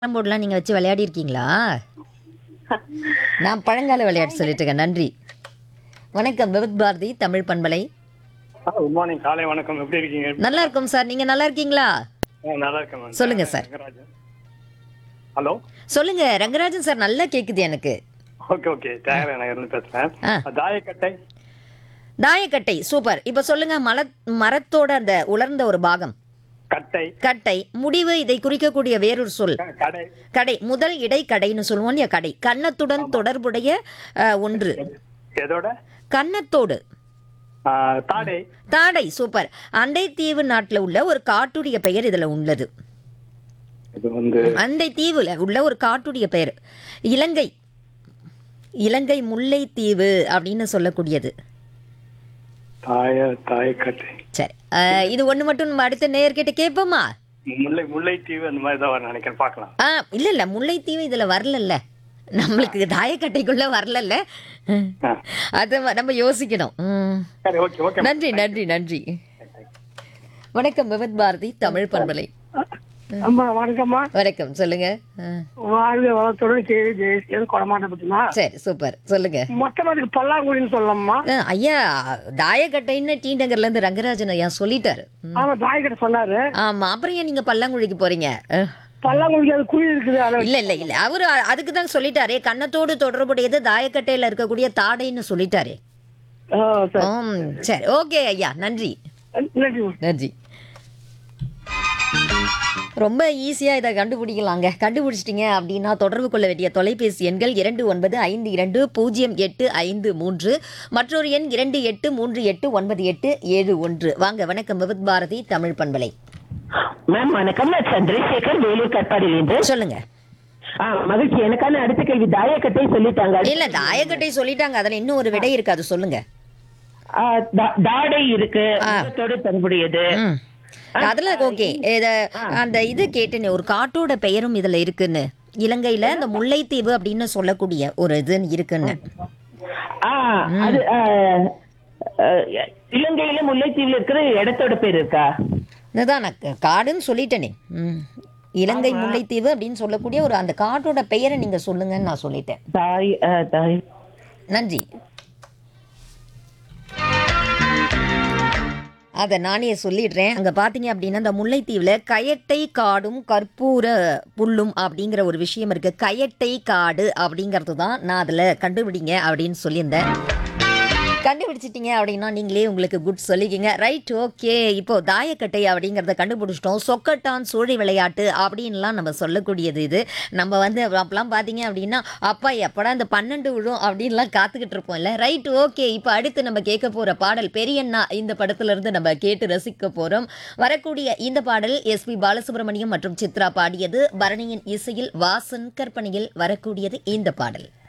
Carrom போர்டுலாம் நீங்கள் வச்சு விளையாடி இருக்கீங்களா நான் பழங்கால விளையாட்டு சொல்லிட்டு இருக்கேன் நன்றி வணக்கம் விவித் பாரதி தமிழ் பண்பலை குட் மார்னிங் காலை வணக்கம் எப்படி இருக்கீங்க நல்லா இருக்கும் சார் நீங்கள் நல்லா இருக்கீங்களா ஆ, நல்லா இருக்கேன் மேம் சொல்லுங்க சார். ஹலோ சொல்லுங்க ரங்கராஜன் சார் நல்லா கேட்குது எனக்கு ஓகே ஓகே தியாகராய நகர்ந்து பேசுறேன் ஆ. தாயக்கட்டை தாயக்கட்டை சூப்பர் இப்போ சொல்லுங்க மல மரத்தோட அந்த உலர்ந்த ஒரு பாகம் கட்டை கட்டை முடிவு இதை குறிக்கக்கூடிய வேறொரு சொல் க- கடை கடை முதல் இடை கடைன்னு சொல்லுவோம் இல்லையா கடை கன்னத்துடன் தொடர்புடைய அஹ், ஒன்று எதோட கன்னத்தோடு ஆ, தாடை தாடை சூப்பர் அண்டை தீவு நாட்டில் உள்ள ஒரு காட்டுடைய பெயர் இதுல உள்ளது இது வந்து அண்டை தீவுல உள்ள ஒரு காட்டுடைய பெயர் இலங்கை இலங்கை முல்லைத்தீவு அப்படின்னு சொல்லக்கூடியது தாய தாயக்கட்டை சரி அஹ், இது ஒண்ணு மட்டும் நம்ம அடுத்த நேர்கிட்ட கேட்போமா முல்லை முல்லைத்தீவு அந்த மாதிரி தான் வரும் நினைக்கிறேன் பார்க்கலாம் ஆ இல்ல இல்ல முல்லைத்தீவு இதுல வரலல்ல நம்மளுக்கு தாயக்கட்டைக்குள்ள வரலல்ல ஆ. அதை நம்ம யோசிக்கணும் ம். சரி ஓகே ஓகே நன்றி நன்றி நன்றி வணக்கம் விவத் பாரதி தமிழ் பண்பலை அம்மா வணக்கம்மா வணக்கம் சொல்லுங்க ஆ. வாழ்க வளத்துடன் கேள்வி ஜெயசீலன் கொடமாட்ட பத்தினா சரி சூப்பர் சொல்லுங்க மொத்தமா அதுக்கு பல்லாங்குழின்னு சொல்லலாமா ஆ, ஐயா தாயக்கட்டைன்னு டி நகர்ல இருந்து ரங்கராஜன் ஐயா சொல்லிட்டாரு ம். ஆமா தாய்கிட்ட சொன்னாரு ஆமா அப்புறம் ஏன் நீங்க பல்லாங்குழிக்கு போறீங்க ஆ. பல்லாங்குழிக்கு அது குழி இருக்குது அதை இல்ல இல்ல இல்ல அவரு அதுக்கு தான் சொல்லிட்டாரே கன்னத்தோடு தொடர்புடையது தாயக்கட்டையில இருக்கக்கூடிய தாடைன்னு சொல்லிட்டாரே ஆ, சரி. ஆம், சரி ஓகே ஐயா நன்றி நன்றி நன்றி ரொம்ப ஈஸியாக இதை கண்டுபிடிக்கலாங்க கண்டுபிடிச்சிட்டிங்க அப்படின்னா தொடர்பு கொள்ள வேண்டிய தொலைபேசி எண்கள் இரண்டு ஒன்பது ஐந்து இரண்டு பூஜ்ஜியம் எட்டு ஐந்து மூன்று மற்றொரு எண் இரண்டு எட்டு மூன்று எட்டு ஒன்பது எட்டு ஏழு ஒன்று வாங்க வணக்கம் விவித் பாரதி தமிழ் பண்பலை மேம் வணக்கம் நான் சந்திரசேகர் வேலூர் கட்பாடியிலிருந்து சொல்லுங்க ஆ மகிழ்ச்சி எனக்கான அடுத்த கேள்வி தாயக்கட்டை சொல்லிட்டாங்க இல்ல தாயக்கட்டை சொல்லிட்டாங்க அதுல இன்னும் ஒரு விடை இருக்கு அது சொல்லுங்க ஆ, தா- தாடை இருக்கு முகத்தோடு தொடர்புடையது ம் அதுல ஓகே இத அந்த இது கேட்டேனே ஒரு காட்டோட பெயரும் இதுல இருக்குன்னு இலங்கையில இந்த முல்லைத்தீவு அப்படின்னு சொல்லக்கூடிய ஒரு இது இருக்குன்னு ஆ அது ஆ, ஆ, இலங்கையில முல்லைத்தீவுல இருக்கிற இடத்தோட பேர் இருக்கா இதுதான் நான் கா- காடுன்னு சொல்லிட்டேனே ம் இலங்கை முல்லைத்தீவு அப்படின்னு சொல்லக்கூடிய ஒரு அந்த காட்டோட பெயரை நீங்க சொல்லுங்கன்னு நான் சொல்லிட்டேன் தாய் ஆ, தாய் நன்றி அதை நானே சொல்லிடுறேன் அங்கே பார்த்தீங்க அப்படின்னா இந்த முல்லைத்தீவில் கயட்டை காடும் கற்பூர புல்லும் அப்படிங்கிற ஒரு விஷயம் இருக்குது கயட்டை காடு அப்படிங்கிறது தான் நான் அதில் கண்டுபிடிங்க அப்படின்னு சொல்லியிருந்தேன் கண்டுபிடிச்சிட்டீங்க அப்படின்னா நீங்களே உங்களுக்கு குட் சொல்லிக்கிங்க ரைட் ஓகே இப்போ தாயக்கட்டை அப்படிங்கிறத கண்டுபிடிச்சிட்டோம் சொக்கட்டான் சூழி விளையாட்டு அப்படின்லாம் நம்ம சொல்லக்கூடியது இது நம்ம வந்து அப்பெல்லாம் பார்த்தீங்க அப்படின்னா அப்பா எப்படா இந்த பன்னெண்டு விழும் அப்படின்லாம் காத்துக்கிட்டு இருப்போம்ல ரைட் ஓகே இப்போ அடுத்து நம்ம கேட்க போகிற பாடல் பெரியண்ணா இந்த படத்துல இருந்து நம்ம கேட்டு ரசிக்க போகிறோம் வரக்கூடிய இந்த பாடல் எஸ்பி பாலசுப்ரமணியம் மற்றும் சித்ரா பாடியது பரணியின் இசையில் வாசன் கற்பனையில் வரக்கூடியது இந்த பாடல்